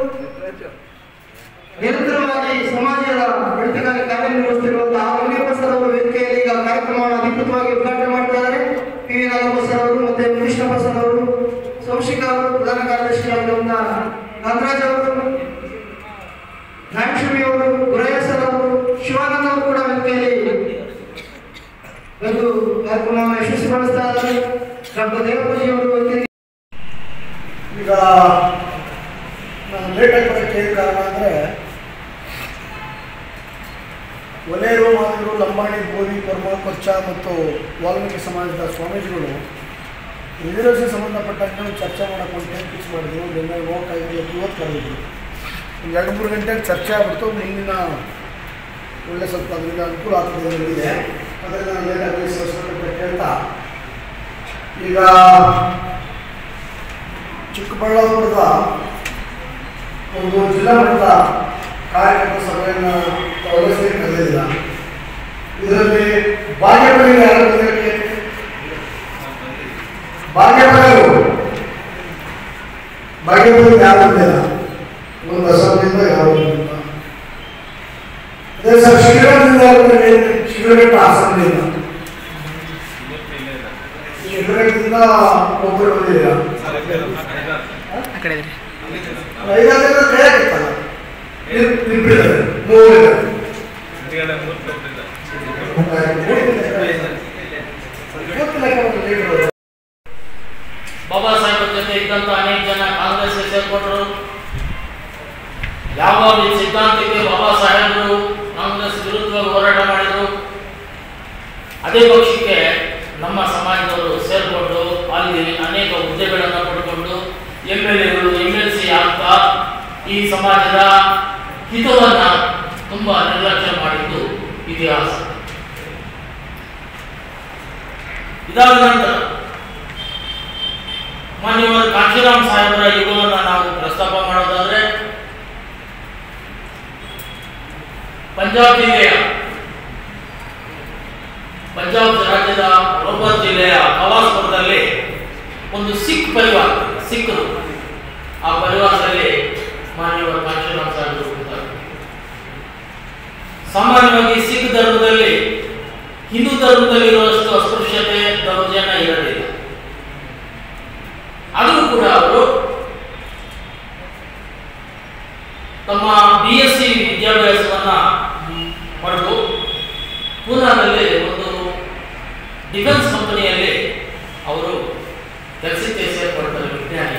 ನಿರಂತರವಾಗಿ ಸಮಾಜದ ಒಳಿತಿಗಾಗಿ ಕಾರ್ಯನಿರ್ವಹಿಸುತ್ತಿರುವಂತಹ ಮುನಿಯಪ್ಪ ಸರ್ ಅವರು ವೇದಿಕೆಯಲ್ಲಿ ಈಗ ಕಾರ್ಯಕ್ರಮವನ್ನು ಅಧಿಕೃತವಾಗಿ ಉದ್ಘಾಟನೆ ಮಾಡ್ತಾ ಇದ್ದಾರೆ ಪಿ ವಿ ನಾಗಪ್ಪ ಸರ್ ಅವರು ಮತ್ತೆ ಕೃಷ್ಣಪ್ಪ ಸರ್ ಅವರು ಸೋಮಶೇಖರ್ ಅವರು ಪ್ರಧಾನ ಕಾರ್ಯದರ್ಶಿಯಾಗಿರುವಂತಹ ನಾಗರಾಜ್ ಅವರು ನಾಗೇಶ್ವರಿ ಅವರು ಗುರಯ್ಯ ಸರ್ ಅವರು ಶಿವಾನಂದ ಅವರು ಕೂಡ ವೇದಿಕೆಯಲ್ಲಿ ಒಂದು ಕಾರ್ಯಕ್ರಮವನ್ನು ಯಶಸ್ವಿಗೊಳಿಸ್ತಾ ಇದ್ದಾರೆ ಡಾಕ್ಟರ್ ದೇವಪೂಜಿ ಅವರು ವೇದಿಕೆಯಲ್ಲಿ ಈಗ ನಾನು ಲೇಟಾಗಿ ಬರೋಕ್ಕೆ ಏನು ಕಾರಣ ಅಂದರೆ ಒಲೆಯರು ಮಾದಿರು ಲಂಬಾಣಿ ಬೋಧಿ ಪರ್ಮ ಕೊಚ್ಚ ಮತ್ತು ವಾಲ್ಮೀಕಿ ಸಮಾಜದ ಸ್ವಾಮೀಜಿಗಳು ರಿಸರ್ವೇಷನ್ ಸಂಬಂಧಪಟ್ಟಂಗೆ ಒಂದು ಚರ್ಚೆ ಮಾಡೋಕ್ಕೆ ಒಂದು ಟೈಮ್ ಫಿಕ್ಸ್ ಮಾಡಿದ್ರು ನಿನ್ನೆ ಹೋಗೋಕ್ಕಾಗಿದ್ದು ಇವತ್ತು ಕರೆದಿದ್ರು ಒಂದು ಎರಡು ಮೂರು ಗಂಟೆಗೆ ಚರ್ಚೆ ಆಗ್ಬಿಡ್ತು ಮುಂದಿನ ಒಳ್ಳೆ ಸ್ವಲ್ಪ ಅದರಿಂದ ಅನುಕೂಲ ಆಗ್ತದೆ ಅನ್ನೋದಿದೆ ಅದರಿಂದ ನಾನು ಲೇಟಾಗಿ ಸಲ್ಲಿಸ್ಬೇಕು ಹೇಳ್ತಾ ಈಗ ಚಿಕ್ಕಬಳ್ಳಾಪುರದ ಒಂದು ಜಿಲ್ಲಾ ಮಟ್ಟದ ಕಾರ್ಯಕರ್ತ ಸಭೆಯನ್ನು ಒದಗಿಸಲಿಕ್ಕೆ ಕರೆದಿಲ್ಲ ಇದರಲ್ಲಿ ಭಾಗ್ಯಪಡಿಗೆ ಯಾರು ಬಂದಿರಕ್ಕೆ ಭಾಗ್ಯಪಡಿಗಳು ಭಾಗ್ಯಪಡಿಗೆ ಯಾರು ಬಂದಿಲ್ಲ ಒಂದು ಅಸಂಬ್ಲಿಯಿಂದ ಯಾರು ಬಂದಿಲ್ಲ ಅದೇ ಸರ್ ಶಿಬಿರದಿಂದ ಯಾರು ಬಂದಿಲ್ಲ ಶಿಬಿರಘಟ್ಟ ಅಸಂಬ್ಲಿಯಿಂದ ಶಿಬಿರಘಟ್ಟದಿಂದ ಒಬ್ಬರು ಬಂದಿಲ್ಲ ಆ ಕಡೆ ಇದ್ರಿ ಐದಾರು ಕೈ ಹಾಕಿತ್ತಲ್ಲ ನಿಂತಿದ್ದಾರೆ ಮೂರು ಬಾಬಾ ಸಾಹೇಬ್ ಜೊತೆ ಇದ್ದಂತ ಅನೇಕ ಜನ ಕಾಂಗ್ರೆಸ್ಗೆ ಸೇರ್ಕೊಂಡ್ರು ಯಾವ ಈ ಸಿದ್ಧಾಂತಕ್ಕೆ ಬಾಬಾ ಸಾಹೇಬರು ಕಾಂಗ್ರೆಸ್ ವಿರುದ್ಧವಾಗಿ ಹೋರಾಟ ಮಾಡಿದ್ರು ಅದೇ ಪಕ್ಷಕ್ಕೆ ನಮ್ಮ ಸಮಾಜದವರು ಸೇರ್ಕೊಂಡು ಅಲ್ಲಿ ಅನೇಕ ಹುದ್ದೆಗಳನ್ನು ಪಡ್ಕೊಂಡು ಎಮ್ ಎಲ್ ಎಗಳು ಎಮ್ ಎಲ್ ಸಿ ಆಗ್ತಾ ಈ ಸಮಾಜದ ಹಿತವನ್ನ ತುಂಬಾ ನಿರ್ಲಕ್ಷ್ಯ ಮಾಡಿದ್ದು ಇತಿಹಾಸ ಇದಾದ ನಂತರ ಮಾನ್ಯವರು ಕಾಶಿರಾಮ್ ಸಾಹೇಬರ ಯುಗವನ್ನು ನಾವು ಪ್ರಸ್ತಾಪ ಮಾಡೋದಾದ್ರೆ ಪಂಜಾಬ್ ಜಿಲ್ಲೆಯ ಪಂಜಾಬ್ ರಾಜ್ಯದ ರೋಬರ್ ಜಿಲ್ಲೆಯ ಕವಾಸ್ಪುರದಲ್ಲಿ ಒಂದು ಸಿಖ್ ಪರಿವಾರ ಸಿಖ್ರು ಆ ಪರಿವಾರದಲ್ಲಿ ಮಾನ್ಯವರು ಕಾಶಿರಾಮ್ ಸಾಹೇಬರು ಹುಟ್ಟುತ್ತಾರೆ ಸಾಮಾನ್ಯವಾಗಿ ಸಿಖ್ ಧರ್ಮದಲ್ಲಿ ಹಿಂದೂ ಧರ್ಮದಲ್ಲಿ ಇರುವಷ್ಟು ಅಸ್ಪೃಶ್ಯತೆ ದೌರ್ಜನ್ಯ ಇರಲಿಲ್ಲ ಆದರೂ ಕೂಡ ಅವರು ತಮ್ಮ ಬಿ ಎಸ್ ಸಿ ವಿದ್ಯಾಭ್ಯಾಸವನ್ನ ಪಡೆದು ಪೂನಾದಲ್ಲಿ ಒಂದು ಡಿಫೆನ್ಸ್ ಕಂಪನಿಯಲ್ಲಿ ಅವರು ಕೆಲಸಕ್ಕೆ ಸೇರ್ಪಡ್ತಾರೆ ವಿಜ್ಞಾನಿ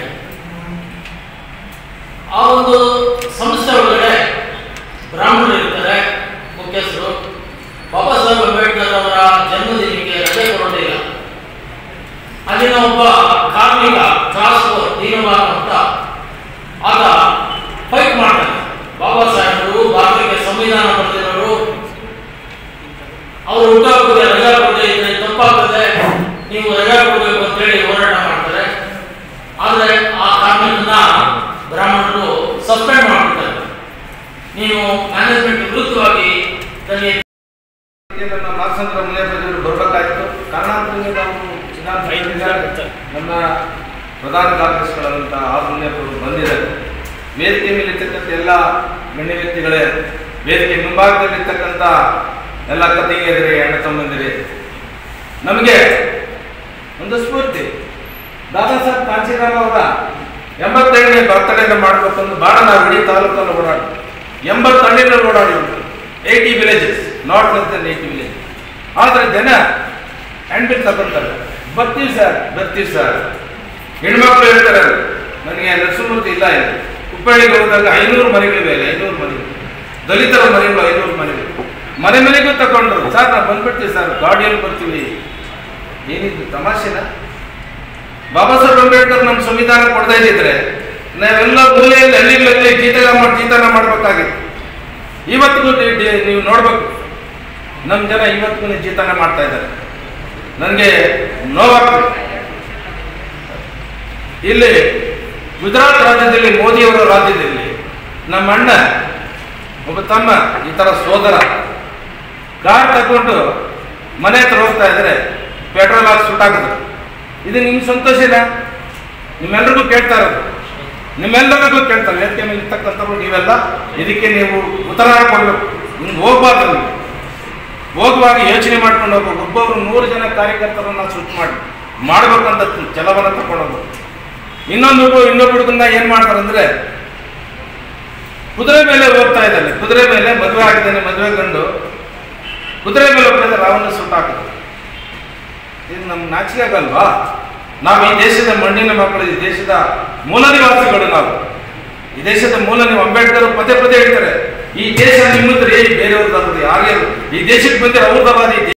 ಆ ಒಂದು ಸಂಸ್ಥೆ ಒಳಗಡೆ ಬ್ರಾಹ್ಮಣರು ಇರ್ತಾರೆ ಮುಖ್ಯಸ್ಥರು ಬಾಬಾ ಸಾಹೇಬ್ ಅಂಬೇಡ್ಕರ್ ಅವರ ಜನ್ಮದಿನಕ್ಕೆ ರಜೆ ಕೊಡೋದಿಲ್ಲ ಅಲ್ಲಿನ ಒಬ್ಬ ಕಾರ್ಮಿಕ ಟ್ರಾನ್ಸ್ಫೋರ್ ದೀನವಾದ ಅಂತ ಆತ ಫೈಟ್ ಮಾಡ್ತಾನೆ ಬಾಬಾ ಸಾಹೇಬರು ಭಾರತಕ್ಕೆ ಸಂವಿಧಾನ ಬರೆದಿರೋರು ಅವರು ಹುಟ್ಟುಹಬ್ಬಕ್ಕೆ ರಜಾ ಕೊಡದೆ ಇದ್ರೆ ತಪ್ಪಾಗ್ತದೆ ನೀವು ರಜಾ ಕೊಡಬೇಕು ಅಂತ ಹೇಳಿ ಹೋರಾಟ ಮಾಡ್ತಾರೆ ಆದ್ರೆ ಆ ಕಾರ್ಮಿಕನ ಬ್ರಾಹ್ಮಣರು ಸಸ್ಪೆಂಡ್ ಮಾಡ್ಬಿಡ್ತಾರೆ ನೀವು ಮ್ಯಾನೇಜ್ಮೆಂಟ್ ವಿರುದ್ಧವಾಗಿ ನನಗೆ ನಮ್ಮ ಮಾರ್ಕ್ಸಂದ್ರ ಮುನಿಯಪ್ಪಜರು ಬರಬೇಕಾಗಿತ್ತು ಕಾರಣಾಂತರದಿಂದ ನಾವು ಚುನಾವಣೆ ನಮ್ಮ ಪ್ರಧಾನ ಕಾರ್ಯದರ್ಶಿಗಳಾದಂಥ ಆರ್ ಮುನಿಯಪ್ಪರು ಬಂದಿದ್ದಾರೆ ವೇದಿಕೆ ಮೇಲೆ ಇರ್ತಕ್ಕಂಥ ಎಲ್ಲ ಗಣ್ಯ ವ್ಯಕ್ತಿಗಳೇ ವೇದಿಕೆ ಮುಂಭಾಗದಲ್ಲಿರ್ತಕ್ಕಂಥ ಎಲ್ಲ ಕತ್ತಿಗೆದಿರಿ ಅಣ್ಣ ತಮ್ಮಂದಿರಿ ನಮಗೆ ಒಂದು ಸ್ಫೂರ್ತಿ ದಾದಾ ಸಾಹೇಬ್ ಕಾಂಚೀರಾಮ್ ಅವರ ಎಂಬತ್ತೈದನೇ ಬರ್ತಡೇನ ಮಾಡಬೇಕು ಅಂತ ಭಾಳ ನಾವು ಇಡೀ ತಾಲೂಕಲ್ಲಿ ಓಡಾಡಿ ಎಂಬತ್ತಳ್ಳಿನಲ್ಲಿ ಓಡಾಡಿ eighty villages not less than eighty village ಆದರೆ ಜನ ಹ್ಯಾಂಡ್ ಬಿಲ್ ತಗೊಂತಾರೆ ಬರ್ತೀವಿ ಸರ್ ಬರ್ತೀವಿ ಸರ್ ಹೆಣ್ಮಕ್ಳು ಹೇಳ್ತಾರೆ ನನಗೆ ನರಸಿಂಹಮೂರ್ತಿ ಇಲ್ಲ ಇಲ್ಲ ಹುಬ್ಬಳ್ಳಿಗೆ ಹೋದಾಗ ಐನೂರು ಮನೆಗಳಿವೆ ಇಲ್ಲಿ ಐನೂರು ಮನೆಗಳು ದಲಿತರ ಮನೆಗಳು ಐನೂರು ಮನೆಗಳು ಮನೆ ಮನೆಗೂ ತಗೊಂಡ್ರು ಸರ್ ನಾವು ಬಂದ್ಬಿಡ್ತೀವಿ ಸರ್ ಗಾಡಿಯಲ್ಲಿ ಬರ್ತೀವಿ ಏನಿದು ತಮಾಷೆನಾ ಬಾಬಾ ಸಾಹೇಬ್ ಅಂಬೇಡ್ಕರ್ ನಮ್ಮ ಸಂವಿಧಾನ ಕೊಡ್ತಾ ಇದ್ದಿದ್ರೆ ನಾವೆಲ್ಲ ಮೂಲೆಯಲ್ಲಿ ಹಳ್ಳಿಗಳಲ್ಲಿ ಜೀತನ ಮಾಡಿ ಜೀತನ ಮಾಡ್ಬೇಕಾಗಿತ್ತು ಇವತ್ತಿಗೂ ಡಿ- ಡಿ- ನೀವು ನೋಡ್ಬೇಕು ನಮ್ಮ ಜನ ಇವತ್ತಿಗೂ ಜೀತನ ಮಾಡ್ತಾ ಇದ್ದಾರೆ ನನಗೆ ನೋವಾಗ್ತದೆ ಇಲ್ಲಿ ಗುಜರಾತ್ ರಾಜ್ಯದಲ್ಲಿ ಮೋದಿಯವರ ರಾಜ್ಯದಲ್ಲಿ ನಮ್ಮ ಅಣ್ಣ ಒಬ್ಬ ತಮ್ಮ ಈ ಥರ ಸೋದರ ಕಾರ್ ತಗೊಂಡು ಮನೆ ಹತ್ರ ಹೋಗ್ತಾ ಇದ್ದಾರೆ ಪೆಟ್ರೋಲ್ ಹಾಕಿ ಸುಟ್ಟಾಕಿದ್ರು ಇದು ನಿಮ್ಗೆ ಸಂತೋಷನಾ ನಿಮ್ಮೆಲ್ರಿಗೂ ಕೇಳ್ತಾ ಇರೋದು ನಿಮ್ಮೆಲ್ಲರಿಗೂ ಕೇಳ್ತಾರೆ ವೇದಿಕೆ ಮೇಲೆ ಇರ್ತಕ್ಕಂಥವ್ರು ನೀವೆಲ್ಲ ಇದಕ್ಕೆ ನೀವು ಉತ್ತರ ಕೊಡಬೇಕು ಹಿಂಗೆ ಹೋಗ್ಬಾರ್ದು ನೀವು ಹೋಗುವಾಗ ಯೋಚನೆ ಮಾಡ್ಕೊಂಡು ಹೋಗ್ಬೇಕು ಒಬ್ಬೊಬ್ರು ನೂರು ಜನ ಕಾರ್ಯಕರ್ತರನ್ನ ಸೃಷ್ಟಿ ಮಾಡಿ ಮಾಡ್ಬೇಕಂತ ಛಲವನ್ನ ತಗೊಂಡು ಹೋಗ್ಬೇಕು ಇನ್ನೊಂದು ಹುಡುಗ ಇನ್ನೊಬ್ಬ ಹುಡುಗನ್ನ ಏನ್ ಮಾಡ್ತಾರೆ ಅಂದ್ರೆ ಕುದುರೆ ಮೇಲೆ ಹೋಗ್ತಾ ಇದ್ದಾನೆ ಕುದುರೆ ಮೇಲೆ ಮದುವೆ ಆಗಿದ್ದಾನೆ ಮದುವೆ ಗಂಡು ಕುದುರೆ ಮೇಲೆ ಹೋಗ್ತಾ ಇದ್ದಾರೆ ರಾವಣ ಸುಟ್ಟಾಕಿದ್ರು ಇದು ನಮ್ಮ ನಾಚಿಕೆ ಆಗಲ್ವಾ ನಾವು ಈ ದೇಶದ ಮಣ್ಣಿನ ಮಕ್ಕಳು ಈ ದೇಶದ ಮೂಲ ನಿವಾಸಿಗಳು ನಾವು ಈ ದೇಶದ ಮೂಲ ನೀವು ಅಂಬೇಡ್ಕರ್ ಪದೇ ಪದೇ ಹೇಳ್ತಾರೆ ಈ ದೇಶ ನಿಮ್ಮದ್ರಿ ಬೇರೆಯವ್ರದ್ದು ಯಾರ್ಯಾರು ಈ ದೇಶಕ್ಕೆ ಬಂದಿರೋ ಅವ್ರದವಾದ ಈ